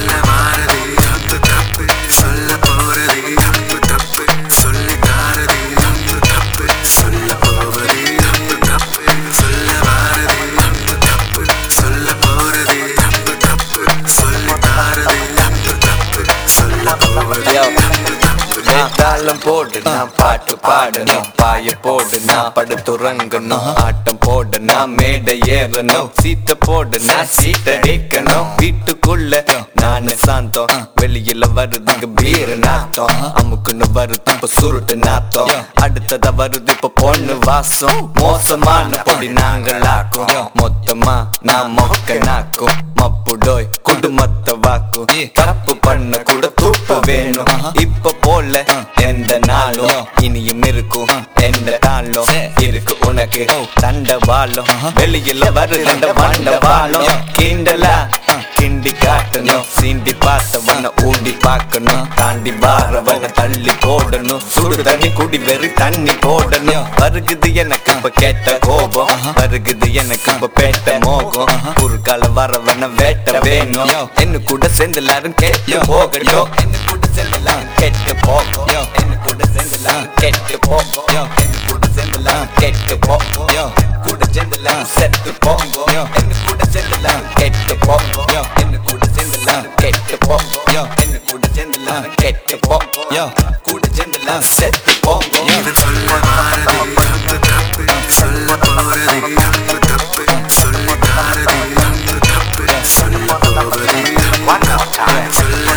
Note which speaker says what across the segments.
Speaker 1: சொல்ல வாரதே தப்பு தப்பு சொல்ல போறதே தப்பு தப்பு சொல்லி தாரதே தப்பு தப்பு சொல்ல போவதே தப்பு தப்பு சொல்ல வாரதே தப்பு தப்பு சொல்ல போறதே தப்பு தப்பு சொல்லி தாரதே தப்பு தப்பு சொல்ல போவதே
Speaker 2: Yo.
Speaker 1: தப்பு தப்பு
Speaker 2: தாளம் போடு நான் பாட்டு பாடணும் பாய போடு நான் படுத்துறங்கணும் ஆட்டம் போடு நான் மேடை ஏறணும் சீத்த போடு நான் சீட்டடிக்கணும் வீட்டுக்குள்ள நானு சாந்தம் வெளியில வருதுங்க பீரு நாத்தம் அமுக்குன்னு வருது இப்ப சுருட்டு நாத்தம் அடுத்ததா வருது இப்ப பொண்ணு வாசம் மோசமான பொடி நாங்களாக்கும் மொத்தமா நான் மொக்க நாக்கும் மப்புடோய் குடும்பத்தை வாக்கும் தப்பு பண்ண கூட துப்பு வேணும் இப்ப போல எந்த நாளும் இனியும் இருக்கும் எந்த நாளும் இருக்கு உனக்கு தண்டவாளம் வெளியில வருது அந்த மண்டவாளம் கிண்டலா கிண்டி காட்டணும் சீண்டி பார்த்தவன ஊண்டி பார்க்கணும் தாண்டி வாரவன தள்ளி போடணும் சுடு தண்ணி குடி வெறி தண்ணி போடணும் வருகுது எனக்கு இப்ப கேட்ட கோபம் வருகுது எனக்கு இப்ப பேட்ட மோகம் குறுக்கால வரவன வேட்ட வேணும் என்ன கூட சேர்ந்து எல்லாரும் கேட்டு போகட்டும் என்ன கூட சேர்ந்து எல்லாரும் கேட்டு போகும் என்ன கூட சேர்ந்து எல்லாரும் கேட்டு போகும் என்ன கூட சேர்ந்து எல்லாரும் கேட்டு போகும் கூட சேர்ந்து எல்லாரும் செத்து போகும் என்ன கூட சேர்ந்து எல்லாரும் கேட்டு போகும் என்ன கூட சேர்ந்து எல்லாரும் கேட்டு போகும் என்ன கூட சேர்ந்து எல்லாரும் கேட்டு போகும் கூட சேர்ந்து எல்லாரும் செத்து போகும்
Speaker 1: இவன் சொல்ல வாரதே தப்பு தப்பு சொல்ல போறதே தப்பு தப்பு சொல்லி தாரதே தப்பு தப்பு சொல்ல போவதே தப்பு தப்பு சொல்ல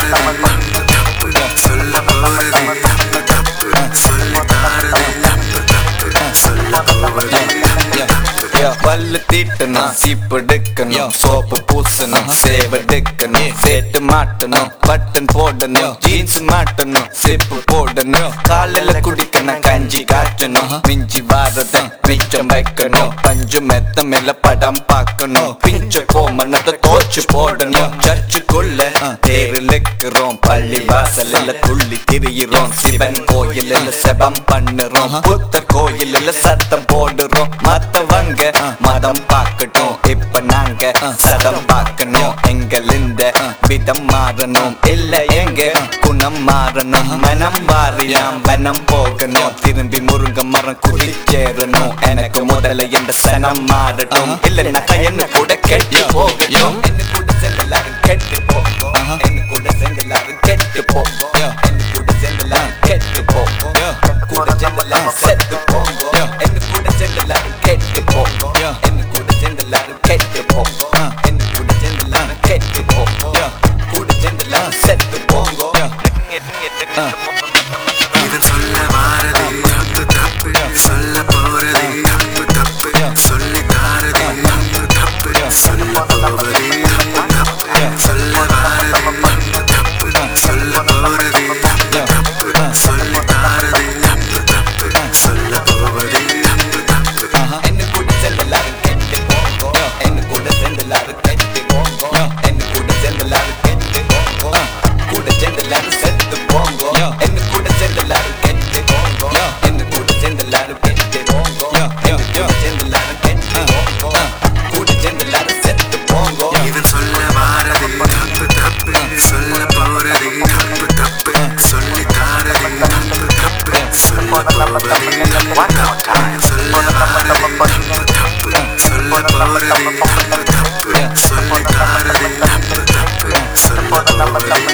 Speaker 1: வாரதே தப்பு தப்பு சொல்ல போறதே தப்பு தப்பு சொல்லி தாரதே தப்பு தப்பு சொல்ல போவதே தப்பு
Speaker 2: பல்லு தீட்டணும் சீப்பு எடுக்கணும் சோப்பு பூசணும் சேவெடுக்கணும் சேட்டு மாட்டணும் பட்டன் போடணும் ஜீன்ஸ் மாட்டணும் சிப்பு போடணும் காலையில குடிக்கணும் கஞ்சி காய்ச்சணும் மிஞ்சி வாரத மிச்சம் வைக்கணும் பஞ்சு மெத்த மேல படம் பார்க்கணும் பிஞ்ச கோமனத்தை தோச்சு போடணும் சர்ச்சுக்குள்ள தேரிலுக்கிறோம் பள்ளி வாசல்ல துள்ளி திரியிறோம் சிவன் கோயிலில் செபம் பண்ணுறோம் புத்த கோயிலில் சத்தம் போடுறோம் மத்தவங்க மதம் பார்க்கட்டும் இப்ப நாங்க சதம் பார்க்கணும் எங்கள் இந்த விதம் மாறணும் இல்ல எங்க குணம் மாறணும் மனம் மாறியாம் வனம் போகணும் திரும்பி முருங்க மரம் குடிச்சேரணும் எனக்கு முதல்ல இந்த சனம் மாறட்டும் இல்ல நகை என்ன கூட கெட்டு போகட்டும் என்ன கூட சேர்ந்து எல்லாரும் கெட்டு போகும் என்ன கூட சேர்ந்து எல்லாரும் கெட்டு போகும் என்ன கூட சேர்ந்து எல்லாரும் கெட்டு போகும் கூட சேர்ந்து எல்லாரும் செத்து போகும் என்ன கூட சேர்ந்து எல்லாரும் கெட்டு போகும் என்ன கூட சேர்ந்து எல்லாரும் கெட்டு போகும் என்ன கூட சேர்ந்து எல்லாரும் கெட்டு போகும் கூட சேர்ந்து எல்லாரும் செத்து போகும்
Speaker 1: இவன் சொல்ல வாரதே தப்பு தப்பு சொல்ல போறதே தப்பு தப்பு சொல்லி தாரதே தப்பு தப்பு சொல்ல போவதே தப்பு தப்பு சொல்ல வாரதே தப்பு தப்பு சொல்ல போறதே தப்பு தப்பு சொல்லி தாரதே தப்பு தப்பு சொல்ல போவதே தப்பு தப்பு
Speaker 2: என்ன கூட சேர்ந்து எல்லாரும் கெட்டு போகும் என்ன கூட சேர்ந்து எல்லாரும் கெட்டு போகும் என்ன கூட சேர்ந்து எல்லாரும் கெட்டு போகும் கூட சேர்ந்து எல்லாரும் செத்து போகும் என்ன கூட சேர்ந்து எல்லாரும் கெட்டு போகும் என்ன கூட சேர்ந்து எல்லாரும் கெட்டு போகும் என்ன கூட சேர்ந்து எல்லாரும் கெட்டு போகும் கூட சேர்ந்து எல்லாரும் செத்து போகும்
Speaker 1: இவன் சொல்ல வாரதே தப்பு தப்பு சொல்ல போறதே தப்பு தப்பு சொல்லி தாரதே தப்பு தப்பு சொல்ல போவதே தப்பு தப்பு சொல்ல வாரதே தப்பு தப்பு சொல்ல போறதே தப்பு தப்பு சொல்லி தாரதே தப்பு தப்பு சொல்ல போவதே